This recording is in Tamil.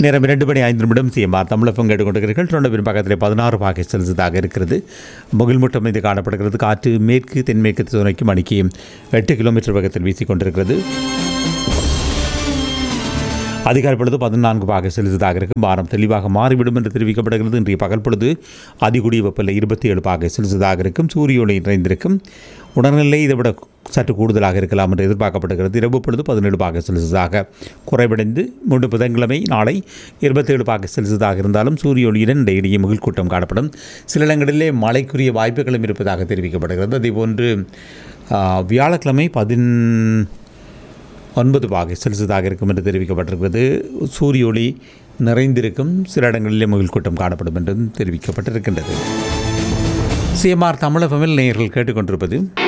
நேரம் இரண்டு மணி ஐந்து நிமிடம் சிஎம்ஆர் தமிழகம் கேட்டுக்கொண்டிருக்கிறீர்கள் தொண்டபின் பக்கத்தில் பதினாறு பாகை செல்சியஸாக இருக்கிறது முகில்மூட்டம் இது காணப்படுகிறது காற்று மேற்கு தென்மேற்கு துணைக்கு மணிக்கு எட்டு கிலோமீட்டர் வேகத்தில் வீசிக்கொண்டிருக்கிறது அதிகாலை பொழுது பதினான்கு பாக செலுத்ததாக இருக்கும் வாரம் தெளிவாக மாறிவிடும் என்று தெரிவிக்கப்படுகிறது இன்றைய பகல் பொழுது அதிகுடி வெப்பநிலை இருபத்தி ஏழு பாக செலுத்ததாக இருக்கும் சூரிய ஒளி நிறைந்திருக்கும் உடல்நிலை இதை விட சற்று கூடுதலாக இருக்கலாம் என்று எதிர்பார்க்கப்படுகிறது இரவு பொழுது பதினேழு பாக செலுத்ததாக குறைவடைந்து மூன்று புதன்கிழமை நாளை இருபத்தேழு பாக செலுத்ததாக இருந்தாலும் சூரிய ஒளியுடன் இடையிடையே முகில் கூட்டம் காணப்படும் சில இடங்களிலே மழைக்குரிய வாய்ப்புகளும் இருப்பதாக தெரிவிக்கப்படுகிறது அதேபோன்று ஆ, வியாழக்கிழமை பதின் ஒன்பது பாகை செல்சியஸாக இருக்கும் என்று தெரிவிக்கப்பட்டிருக்கிறது சூரிய ஒளி நிறைந்திருக்கும் சில இடங்களிலே முகில் கூட்டம் காணப்படும் என்றும் தெரிவிக்கப்பட்டிருக்கின்றது சிஎம்ஆர் தமிழகமில் நேயர்கள் கேட்டுக்கொண்டிருப்பது